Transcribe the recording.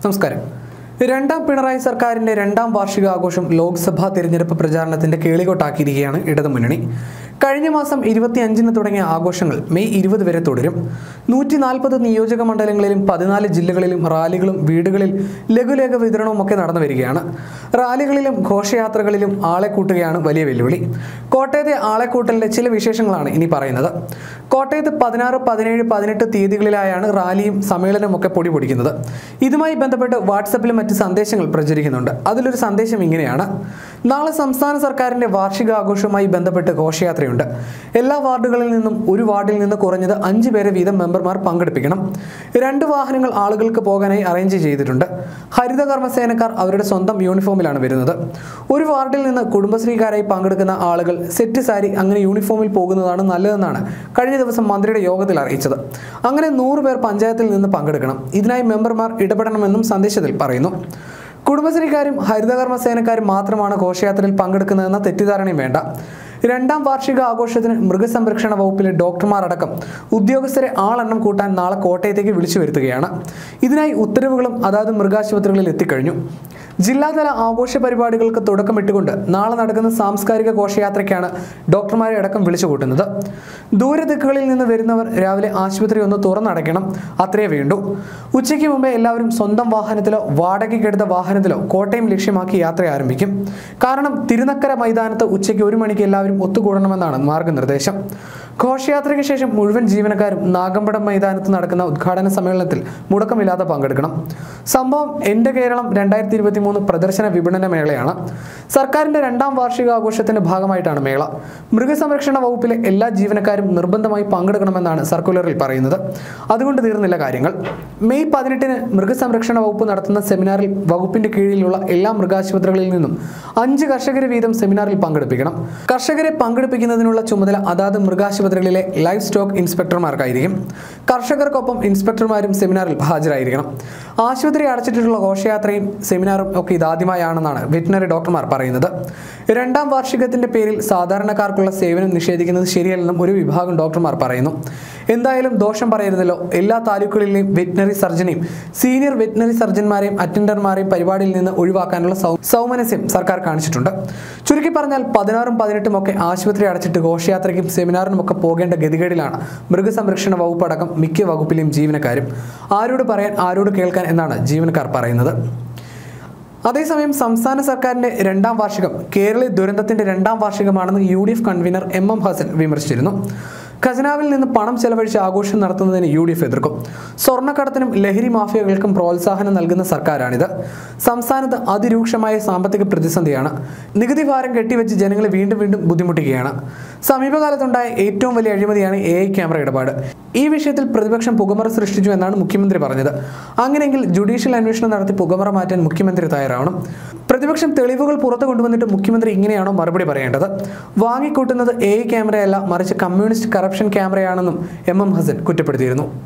നമസ്കാരം രണ്ടാം പിണറായി സർക്കാരിന്റെ രണ്ടാം വാർഷികാഘോഷം ലോക്സഭാ തിരഞ്ഞെടുപ്പ് പ്രചാരണത്തിന്റെ കേളികൊട്ടാക്കിയിരിക്കുകയാണ് ഇടതുമുന്നണി കഴിഞ്ഞ മാസം ഇരുപത്തിയഞ്ചിന് തുടങ്ങിയ ആഘോഷങ്ങൾ മെയ് ഇരുപത് വരെ തുടരും നൂറ്റി നാൽപ്പത് നിയോജക മണ്ഡലങ്ങളിലും പതിനാല് ജില്ലകളിലും റാലികളും വീടുകളിൽ ലഘുലേഖ വിതരണവും ഒക്കെ നടന്നു വരികയാണ് റാലികളിലും ഘോഷയാത്രകളിലും ആളെ കൂട്ടുകയാണ് വലിയ വെല്ലുവിളി കോട്ടയത്തെ ആളെ കൂട്ടലിന്റെ ചില വിശേഷങ്ങളാണ് ഇനി പറയുന്നത് കോട്ടയത്ത് പതിനാറ് പതിനേഴ് പതിനെട്ട് തീയതികളിലായാണ് റാലിയും സമ്മേളനവും ഒക്കെ പൊടി പൊടിക്കുന്നത് ഇതുമായി ബന്ധപ്പെട്ട് വാട്സപ്പിലും മറ്റ് സന്ദേശങ്ങൾ പ്രചരിക്കുന്നുണ്ട് അതിലൊരു സന്ദേശം ഇങ്ങനെയാണ് നാളെ സംസ്ഥാന സർക്കാരിന്റെ വാർഷികാഘോഷവുമായി ബന്ധപ്പെട്ട് ഘോഷയാത്രയുണ്ട് എല്ലാ വാർഡുകളിൽ നിന്നും ഒരു വാർഡിൽ നിന്ന് കുറഞ്ഞത് അഞ്ച് പേരെ വീതം മെമ്പർമാർ പങ്കെടുപ്പിക്കണം രണ്ട് വാഹനങ്ങൾ ആളുകൾക്ക് പോകാനായി അറേഞ്ച് ചെയ്തിട്ടുണ്ട് ഹരിതകർമ്മ സേനക്കാർ അവരുടെ സ്വന്തം യൂണിഫോമിലാണ് വരുന്നത് ഒരു വാർഡിൽ നിന്ന് കുടുംബശ്രീക്കാരായി പങ്കെടുക്കുന്ന ആളുകൾ സെറ്റ് സാരി അങ്ങനെ യൂണിഫോമിൽ പോകുന്നതാണ് നല്ലതെന്നാണ് കഴിഞ്ഞ ദിവസം മന്ത്രിയുടെ യോഗത്തിൽ അറിയിച്ചത് അങ്ങനെ നൂറ് പേർ പഞ്ചായത്തിൽ നിന്ന് പങ്കെടുക്കണം ഇതിനായി മെമ്പർമാർ ഇടപെടണമെന്നും സന്ദേശത്തിൽ പറയുന്നു കുടുംബശ്രീക്കാരും ഹരിതകർമ്മ സേനക്കാരും മാത്രമാണ് ഘോഷയാത്രയിൽ പങ്കെടുക്കുന്നതെന്ന തെറ്റിദ്ധാരണയും വേണ്ട രണ്ടാം വാർഷിക ആഘോഷത്തിന് മൃഗസംരക്ഷണ വകുപ്പിലെ ഡോക്ടർമാർ അടക്കം ഉദ്യോഗസ്ഥരെ ആളെണ്ണം കൂട്ടാൻ നാളെ കോട്ടയത്തേക്ക് വിളിച്ചു വരുത്തുകയാണ് ഇതിനായി ഉത്തരവുകളും അതാത് മൃഗാശുപത്രികളിൽ എത്തിക്കഴിഞ്ഞു ജില്ലാതല ആഘോഷ പരിപാടികൾക്ക് തുടക്കമിട്ടുകൊണ്ട് നാളെ നടക്കുന്ന സാംസ്കാരിക ഘോഷയാത്രയ്ക്കാണ് ഡോക്ടർമാരെ അടക്കം വിളിച്ചു കൂട്ടുന്നത് ദൂരദിക്കുകളിൽ നിന്ന് വരുന്നവർ രാവിലെ ആശുപത്രി ഒന്ന് തുറന്നടയ്ക്കണം അത്രേ വേണ്ടൂ ഉച്ചയ്ക്ക് മുമ്പേ എല്ലാവരും സ്വന്തം വാഹനത്തിലോ വാടകയ്ക്കെടുത്ത വാഹനത്തിലോ കോട്ടയം ലക്ഷ്യമാക്കി യാത്ര ആരംഭിക്കും കാരണം തിരുനക്കര മൈതാനത്ത് ഉച്ചയ്ക്ക് ഒരു മണിക്ക് എല്ലാവരും ഒത്തുകൂടണമെന്നാണ് മാർഗനിർദ്ദേശം ഘോഷയാത്രയ്ക്ക് ശേഷം മുഴുവൻ ജീവനക്കാരും നാഗമ്പടം മൈതാനത്ത് നടക്കുന്ന ഉദ്ഘാടന സമ്മേളനത്തിൽ മുടക്കമില്ലാതെ പങ്കെടുക്കണം സംഭവം എൻ്റെ കേരളം രണ്ടായിരത്തി ഇരുപത്തി മൂന്ന് പ്രദർശന വിപണന മേളയാണ് സർക്കാരിന്റെ രണ്ടാം വാർഷികാഘോഷത്തിന്റെ ഭാഗമായിട്ടാണ് മേള മൃഗസംരക്ഷണ വകുപ്പിലെ എല്ലാ ജീവനക്കാരും നിർബന്ധമായി പങ്കെടുക്കണമെന്നാണ് സർക്കുലറിൽ പറയുന്നത് അതുകൊണ്ട് തീർന്നില്ല കാര്യങ്ങൾ മെയ് പതിനെട്ടിന് മൃഗസംരക്ഷണ വകുപ്പ് നടത്തുന്ന സെമിനാറിൽ വകുപ്പിന്റെ കീഴിലുള്ള എല്ലാ മൃഗാശുപത്രികളിൽ നിന്നും അഞ്ച് കർഷകരെ വീതം സെമിനാറിൽ പങ്കെടുപ്പിക്കണം കർഷകരെ പങ്കെടുപ്പിക്കുന്നതിനുള്ള ചുമതല അതാത് മൃഗാശുപത്രികളിലെ ലൈഫ് സ്റ്റോക്ക് ഇൻസ്പെക്ടർമാർക്കായിരിക്കും കർഷകർക്കൊപ്പം ഇൻസ്പെക്ടർമാരും സെമിനാറിൽ ഹാജരായിരിക്കണം ആശുപത്രി അടച്ചിട്ടുള്ള ഘോഷയാത്രയും സെമിനാറും ഒക്കെ ഇതാദ്യമായാണെന്നാണ് വെറ്റിനറി ഡോക്ടർമാർ പറയുന്നത് രണ്ടാം വാർഷികത്തിന്റെ പേരിൽ സാധാരണക്കാർക്കുള്ള സേവനം നിഷേധിക്കുന്നത് ശരിയല്ലെന്നും ഒരു വിഭാഗം ഡോക്ടർമാർ പറയുന്നു എന്തായാലും ദോഷം പറയരുതല്ലോ എല്ലാ താലൂക്കുകളിലെയും വെറ്റിനറി സർജനെയും സീനിയർ വെറ്റിനറി സർജന്മാരെയും അറ്റൻഡർമാരെയും പരിപാടിയിൽ നിന്ന് ഒഴിവാക്കാനുള്ള സൗ സൗമനസ്യം സർക്കാർ കാണിച്ചിട്ടുണ്ട് ചുരുക്കി പറഞ്ഞാൽ പതിനാറും പതിനെട്ടും ഒക്കെ ആശുപത്രി അടച്ചിട്ട് ഘോഷയാത്രയ്ക്കും സെമിനാറിനും ഒക്കെ പോകേണ്ട ഗതികേടിലാണ് മൃഗസംരക്ഷണ വകുപ്പ് അടക്കം മിക്ക വകുപ്പിലെയും ജീവനക്കാരും ആരോട് പറയാൻ ആരോട് കേൾക്കാൻ എന്നാണ് ജീവനക്കാർ പറയുന്നത് അതേസമയം സംസ്ഥാന സർക്കാരിന്റെ രണ്ടാം വാർഷികം കേരള ദുരന്തത്തിന്റെ രണ്ടാം വാർഷികമാണെന്ന് U D F convenor M M Hassan വിമർശിച്ചിരുന്നു ഖജനാവിൽ നിന്ന് പണം ചെലവഴിച്ച് ആഘോഷം നടത്തുന്നതിന് യു ഡി എഫ് എതിർക്കും സ്വർണ്ണക്കടത്തിനും ലഹരി മാഫിയകൾക്കും പ്രോത്സാഹനം നൽകുന്ന സർക്കാരാണിത് സംസ്ഥാനത്ത് അതിരൂക്ഷമായ സാമ്പത്തിക പ്രതിസന്ധിയാണ് നികുതി ഭാരം കെട്ടിവെച്ച് ജനങ്ങളെ വീണ്ടും വീണ്ടും ബുദ്ധിമുട്ടിക്കുകയാണ് സമീപകാലത്തുണ്ടായ ഏറ്റവും വലിയ അഴിമതിയാണ് എ ഐ ക്യാമറ ഇടപാട് ഈ വിഷയത്തിൽ പ്രതിപക്ഷം പുകമറ സൃഷ്ടിച്ചു എന്നാണ് മുഖ്യമന്ത്രി പറഞ്ഞത് അങ്ങനെയെങ്കിൽ ജുഡീഷ്യൽ അന്വേഷണം നടത്തി പുകമറ മാറ്റാൻ മുഖ്യമന്ത്രി തയ്യാറാവണം പ്രതിപക്ഷം തെളിവുകൾ പുറത്തു കൊണ്ടുവന്നിട്ട് മുഖ്യമന്ത്രി ഇങ്ങനെയാണോ മറുപടി പറയേണ്ടത് വാങ്ങിക്കൂട്ടുന്നത് എ ഐ ക്യാമറയല്ല മറിച്ച് കമ്മ്യൂണിസ്റ്റ് കറപ്ഷൻ ക്യാമറയാണെന്നും എം എം ഹസൻ കുറ്റപ്പെടുത്തിയിരുന്നു